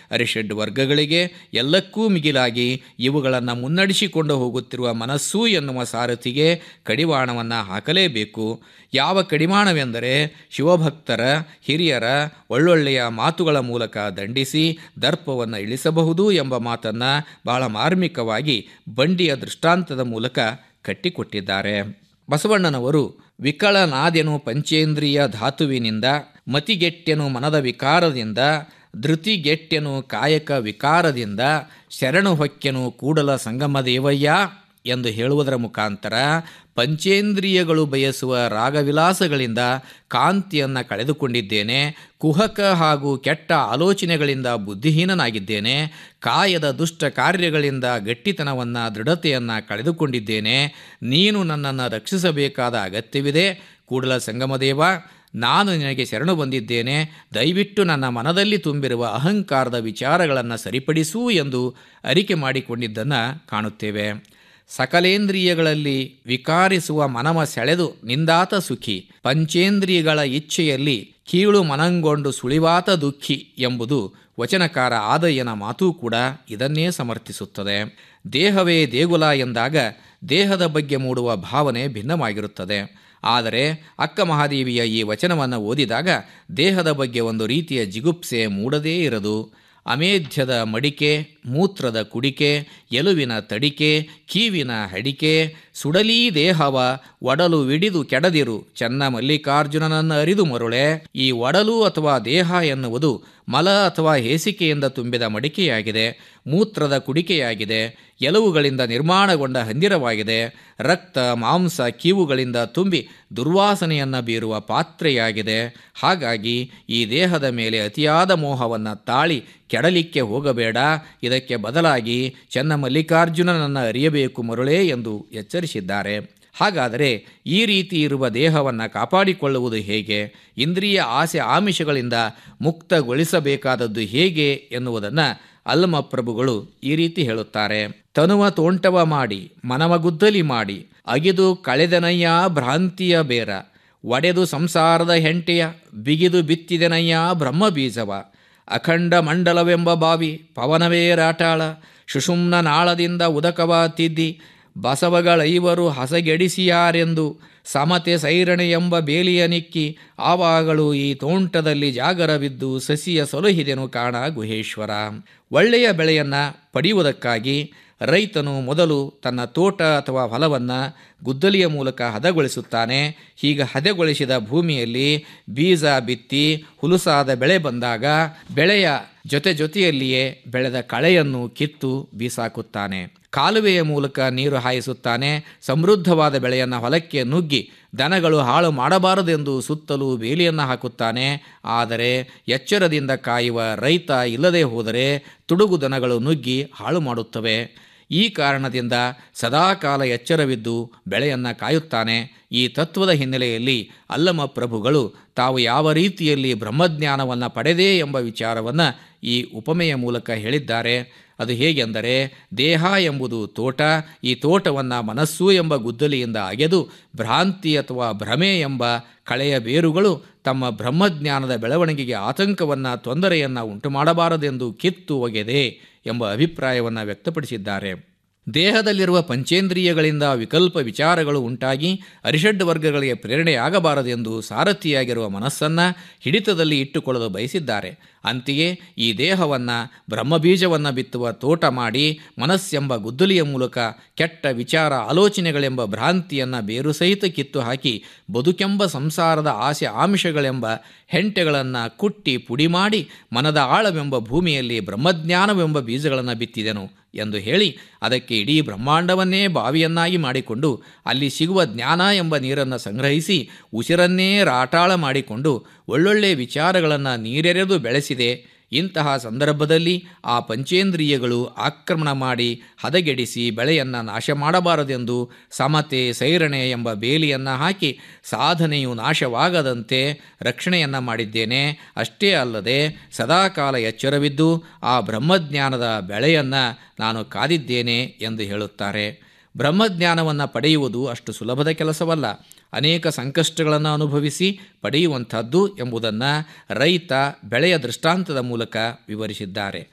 ಅರಿಷಡ್ ವರ್ಗಗಳಿಗೆ ಎಲ್ಲಕ್ಕೂ ಮಿಗಿಲಾಗಿ ಇವುಗಳನ್ನು ಮುನ್ನಡೆಸಿಕೊಂಡು ಹೋಗುತ್ತಿರುವ ಮನಸ್ಸು ಎನ್ನುವ ಸಾರಥಿಗೆ ಕಡಿವಾಣವನ್ನು ಹಾಕಲೇಬೇಕು ಯಾವ ಕಡಿವಾಣವೆಂದರೆ ಶಿವಭಕ್ತರ ಹಿರಿಯರ ಒಳ್ಳೊಳ್ಳೆಯ ಮಾತುಗಳ ಮೂಲಕ ದಂಡಿಸಿ ದರ್ಪವನ್ನು ಇಳಿಸಬಹುದು ಎಂಬ ಮಾತನ್ನು ಬಹಳ ಮಾರ್ಮಿಕವಾಗಿ ಬಂಡಿಯ ದೃಷ್ಟಾಂತದ ಮೂಲಕ ಕಟ್ಟಿಕೊಟ್ಟಿದ್ದಾರೆ ಬಸವಣ್ಣನವರು ವಿಕಳನಾದೆನು ಪಂಚೇಂದ್ರಿಯ ಧಾತುವಿನಿಂದ ಮತಿಗೆಟ್ಟೆನು ಮನದ ವಿಕಾರದಿಂದ ಧೃತಿಗೆಟ್ಟೆನು ಕಾಯಕ ವಿಕಾರದಿಂದ ಶರಣು ಹೊಕ್ಕೆನು ಕೂಡಲ ಸಂಗಮ ದೇವಯ್ಯ ಎಂದು ಹೇಳುವುದರ ಮುಖಾಂತರ ಪಂಚೇಂದ್ರಿಯಗಳು ಬಯಸುವ ರಾಗವಿಲಾಸಗಳಿಂದ ಕಾಂತಿಯನ್ನು ಕಳೆದುಕೊಂಡಿದ್ದೇನೆ ಕುಹಕ ಹಾಗೂ ಕೆಟ್ಟ ಆಲೋಚನೆಗಳಿಂದ ಬುದ್ಧಿಹೀನನಾಗಿದ್ದೇನೆ ಕಾಯದ ದುಷ್ಟ ಕಾರ್ಯಗಳಿಂದ ಗಟ್ಟಿತನವನ್ನು ದೃಢತೆಯನ್ನು ಕಳೆದುಕೊಂಡಿದ್ದೇನೆ ನೀನು ನನ್ನನ್ನು ರಕ್ಷಿಸಬೇಕಾದ ಅಗತ್ಯವಿದೆ ಕೂಡಲ ಸಂಗಮದೇವ ನಾನು ನಿನಗೆ ಶರಣು ಬಂದಿದ್ದೇನೆ ದಯವಿಟ್ಟು ನನ್ನ ಮನದಲ್ಲಿ ತುಂಬಿರುವ ಅಹಂಕಾರದ ವಿಚಾರಗಳನ್ನು ಸರಿಪಡಿಸು ಎಂದು ಅರಿಕೆ ಮಾಡಿಕೊಂಡಿದ್ದನ್ನು ಕಾಣುತ್ತೇವೆ ಸಕಲೇಂದ್ರಿಯಗಳಲ್ಲಿ ವಿಕಾರಿಸುವ ಮನವ ಸೆಳೆದು ನಿಂದಾತ ಸುಖಿ ಪಂಚೇಂದ್ರಿಯಗಳ ಇಚ್ಛೆಯಲ್ಲಿ ಕೀಳು ಮನಂಗೊಂಡು ಸುಳಿವಾತ ದುಃಖಿ ಎಂಬುದು ವಚನಕಾರ ಆದಯ್ಯನ ಮಾತೂ ಕೂಡ ಇದನ್ನೇ ಸಮರ್ಥಿಸುತ್ತದೆ ದೇಹವೇ ದೇಗುಲ ಎಂದಾಗ ದೇಹದ ಬಗ್ಗೆ ಮೂಡುವ ಭಾವನೆ ಭಿನ್ನವಾಗಿರುತ್ತದೆ ಆದರೆ ಅಕ್ಕ ಮಹಾದೇವಿಯ ಈ ವಚನವನ್ನು ಓದಿದಾಗ ದೇಹದ ಬಗ್ಗೆ ಒಂದು ರೀತಿಯ ಜಿಗುಪ್ಸೆ ಮೂಡದೇ ಇರದು ಅಮೇಧ್ಯದ ಮಡಿಕೆ ಮೂತ್ರದ ಕುಡಿಕೆ ಎಲುವಿನ ತಡಿಕೆ ಕೀವಿನ ಹಡಿಕೆ ಸುಡಲೀ ದೇಹವ ಒಡಲು ವಿಡಿದು ಕೆಡದಿರು ಚೆನ್ನ ಮಲ್ಲಿಕಾರ್ಜುನನನ್ನು ಅರಿದು ಮರುಳೆ ಈ ಒಡಲು ಅಥವಾ ದೇಹ ಎನ್ನುವುದು ಮಲ ಅಥವಾ ಹೇಸಿಕೆಯಿಂದ ತುಂಬಿದ ಮಡಿಕೆಯಾಗಿದೆ ಮೂತ್ರದ ಕುಡಿಕೆಯಾಗಿದೆ ಎಲುವುಗಳಿಂದ ನಿರ್ಮಾಣಗೊಂಡ ಹಂದಿರವಾಗಿದೆ ರಕ್ತ ಮಾಂಸ ಕೀವುಗಳಿಂದ ತುಂಬಿ ದುರ್ವಾಸನೆಯನ್ನು ಬೀರುವ ಪಾತ್ರೆಯಾಗಿದೆ ಹಾಗಾಗಿ ಈ ದೇಹದ ಮೇಲೆ ಅತಿಯಾದ ಮೋಹವನ್ನು ತಾಳಿ ಕೆಡಲಿಕ್ಕೆ ಹೋಗಬೇಡ ಇದಕ್ಕೆ ಬದಲಾಗಿ ಚೆನ್ನ ಮಲ್ಲಿಕಾರ್ಜುನನನ್ನು ಅರಿಯಬೇಕು ಮರುಳೇ ಎಂದು ಎಚ್ಚರಿಸಿದ್ದಾರೆ ಹಾಗಾದರೆ ಈ ರೀತಿ ಇರುವ ದೇಹವನ್ನು ಕಾಪಾಡಿಕೊಳ್ಳುವುದು ಹೇಗೆ ಇಂದ್ರಿಯ ಆಸೆ ಆಮಿಷಗಳಿಂದ ಮುಕ್ತಗೊಳಿಸಬೇಕಾದದ್ದು ಹೇಗೆ ಎನ್ನುವುದನ್ನು ಅಲ್ಲಮ ಪ್ರಭುಗಳು ಈ ರೀತಿ ಹೇಳುತ್ತಾರೆ ತನುವ ತೋಂಟವ ಮಾಡಿ ಮನವ ಗುದ್ದಲಿ ಮಾಡಿ ಅಗಿದು ಕಳೆದನಯ್ಯ ಭ್ರಾಂತಿಯ ಬೇರ ಒಡೆದು ಸಂಸಾರದ ಹೆಂಟೆಯ ಬಿಗಿದು ಬಿತ್ತಿದೆನಯ್ಯ ಬ್ರಹ್ಮ ಬೀಜವ ಅಖಂಡ ಮಂಡಲವೆಂಬ ಬಾವಿ ಪವನವೇ ರಾಟಾಳ ಸುಷುಮ್ನ ನಾಳದಿಂದ ಉದಕವ ತಿದ್ದಿ ಬಸವಗಳೈವರು ಹಸಗೆಡಿಸಿಯಾರೆಂದು ಸಮತೆ ಸೈರಣೆ ಎಂಬ ಬೇಲಿಯ ನಿಕ್ಕಿ ಆವಾಗಳು ಈ ತೋಂಟದಲ್ಲಿ ಜಾಗರವಿದ್ದು ಸಸಿಯ ಸೊಲಹಿದೆನು ಕಾಣ ಗುಹೇಶ್ವರ ಒಳ್ಳೆಯ ಬೆಳೆಯನ್ನು ಪಡೆಯುವುದಕ್ಕಾಗಿ ರೈತನು ಮೊದಲು ತನ್ನ ತೋಟ ಅಥವಾ ಹೊಲವನ್ನು ಗುದ್ದಲಿಯ ಮೂಲಕ ಹದಗೊಳಿಸುತ್ತಾನೆ ಹೀಗೆ ಹದಗೊಳಿಸಿದ ಭೂಮಿಯಲ್ಲಿ ಬೀಜ ಬಿತ್ತಿ ಹುಲುಸಾದ ಬೆಳೆ ಬಂದಾಗ ಬೆಳೆಯ ಜೊತೆ ಜೊತೆಯಲ್ಲಿಯೇ ಬೆಳೆದ ಕಳೆಯನ್ನು ಕಿತ್ತು ಬೀಸಾಕುತ್ತಾನೆ ಕಾಲುವೆಯ ಮೂಲಕ ನೀರು ಹಾಯಿಸುತ್ತಾನೆ ಸಮೃದ್ಧವಾದ ಬೆಳೆಯನ್ನು ಹೊಲಕ್ಕೆ ನುಗ್ಗಿ ದನಗಳು ಹಾಳು ಮಾಡಬಾರದೆಂದು ಸುತ್ತಲೂ ಬೇಲಿಯನ್ನು ಹಾಕುತ್ತಾನೆ ಆದರೆ ಎಚ್ಚರದಿಂದ ಕಾಯುವ ರೈತ ಇಲ್ಲದೆ ಹೋದರೆ ತುಡುಗು ದನಗಳು ನುಗ್ಗಿ ಹಾಳು ಮಾಡುತ್ತವೆ ಈ ಕಾರಣದಿಂದ ಸದಾಕಾಲ ಎಚ್ಚರವಿದ್ದು ಬೆಳೆಯನ್ನು ಕಾಯುತ್ತಾನೆ ಈ ತತ್ವದ ಹಿನ್ನೆಲೆಯಲ್ಲಿ ಅಲ್ಲಮ ಪ್ರಭುಗಳು ತಾವು ಯಾವ ರೀತಿಯಲ್ಲಿ ಬ್ರಹ್ಮಜ್ಞಾನವನ್ನು ಪಡೆದೇ ಎಂಬ ವಿಚಾರವನ್ನು ಈ ಉಪಮೆಯ ಮೂಲಕ ಹೇಳಿದ್ದಾರೆ ಅದು ಹೇಗೆಂದರೆ ದೇಹ ಎಂಬುದು ತೋಟ ಈ ತೋಟವನ್ನು ಮನಸ್ಸು ಎಂಬ ಗುದ್ದಲಿಯಿಂದ ಅಗೆದು ಭ್ರಾಂತಿ ಅಥವಾ ಭ್ರಮೆ ಎಂಬ ಕಳೆಯ ಬೇರುಗಳು ತಮ್ಮ ಬ್ರಹ್ಮಜ್ಞಾನದ ಬೆಳವಣಿಗೆಗೆ ಆತಂಕವನ್ನು ತೊಂದರೆಯನ್ನು ಉಂಟು ಮಾಡಬಾರದೆಂದು ಕಿತ್ತು ಒಗೆದೆ ಎಂಬ ಅಭಿಪ್ರಾಯವನ್ನು ವ್ಯಕ್ತಪಡಿಸಿದ್ದಾರೆ ದೇಹದಲ್ಲಿರುವ ಪಂಚೇಂದ್ರಿಯಗಳಿಂದ ವಿಕಲ್ಪ ವಿಚಾರಗಳು ಉಂಟಾಗಿ ಅರಿಷಡ್ ವರ್ಗಗಳಿಗೆ ಪ್ರೇರಣೆಯಾಗಬಾರದೆಂದು ಸಾರಥಿಯಾಗಿರುವ ಮನಸ್ಸನ್ನು ಹಿಡಿತದಲ್ಲಿ ಇಟ್ಟುಕೊಳ್ಳಲು ಬಯಸಿದ್ದಾರೆ ಅಂತೆಯೇ ಈ ದೇಹವನ್ನು ಬ್ರಹ್ಮಬೀಜವನ್ನು ಬಿತ್ತುವ ತೋಟ ಮಾಡಿ ಮನಸ್ಸೆಂಬ ಗುದ್ದಲಿಯ ಮೂಲಕ ಕೆಟ್ಟ ವಿಚಾರ ಆಲೋಚನೆಗಳೆಂಬ ಭ್ರಾಂತಿಯನ್ನು ಬೇರು ಸಹಿತ ಕಿತ್ತು ಹಾಕಿ ಬದುಕೆಂಬ ಸಂಸಾರದ ಆಸೆ ಆಮಿಷಗಳೆಂಬ ಹೆಂಟೆಗಳನ್ನು ಕುಟ್ಟಿ ಪುಡಿ ಮಾಡಿ ಮನದ ಆಳವೆಂಬ ಭೂಮಿಯಲ್ಲಿ ಬ್ರಹ್ಮಜ್ಞಾನವೆಂಬ ಬೀಜಗಳನ್ನು ಬಿತ್ತಿದೆನು ಎಂದು ಹೇಳಿ ಅದಕ್ಕೆ ಇಡೀ ಬ್ರಹ್ಮಾಂಡವನ್ನೇ ಬಾವಿಯನ್ನಾಗಿ ಮಾಡಿಕೊಂಡು ಅಲ್ಲಿ ಸಿಗುವ ಜ್ಞಾನ ಎಂಬ ನೀರನ್ನು ಸಂಗ್ರಹಿಸಿ ಉಸಿರನ್ನೇ ರಾಟಾಳ ಮಾಡಿಕೊಂಡು ಒಳ್ಳೊಳ್ಳೆ ವಿಚಾರಗಳನ್ನು ನೀರೆರೆದು ಬೆಳೆಸಿದೆ ಇಂತಹ ಸಂದರ್ಭದಲ್ಲಿ ಆ ಪಂಚೇಂದ್ರಿಯಗಳು ಆಕ್ರಮಣ ಮಾಡಿ ಹದಗೆಡಿಸಿ ಬೆಳೆಯನ್ನು ನಾಶ ಮಾಡಬಾರದೆಂದು ಸಮತೆ ಸೈರಣೆ ಎಂಬ ಬೇಲಿಯನ್ನು ಹಾಕಿ ಸಾಧನೆಯು ನಾಶವಾಗದಂತೆ ರಕ್ಷಣೆಯನ್ನು ಮಾಡಿದ್ದೇನೆ ಅಷ್ಟೇ ಅಲ್ಲದೆ ಸದಾಕಾಲ ಎಚ್ಚರವಿದ್ದು ಆ ಬ್ರಹ್ಮಜ್ಞಾನದ ಬೆಳೆಯನ್ನು ನಾನು ಕಾದಿದ್ದೇನೆ ಎಂದು ಹೇಳುತ್ತಾರೆ ಬ್ರಹ್ಮಜ್ಞಾನವನ್ನು ಪಡೆಯುವುದು ಅಷ್ಟು ಸುಲಭದ ಕೆಲಸವಲ್ಲ ಅನೇಕ ಸಂಕಷ್ಟಗಳನ್ನು ಅನುಭವಿಸಿ ಪಡೆಯುವಂಥದ್ದು ಎಂಬುದನ್ನು ರೈತ ಬೆಳೆಯ ದೃಷ್ಟಾಂತದ ಮೂಲಕ ವಿವರಿಸಿದ್ದಾರೆ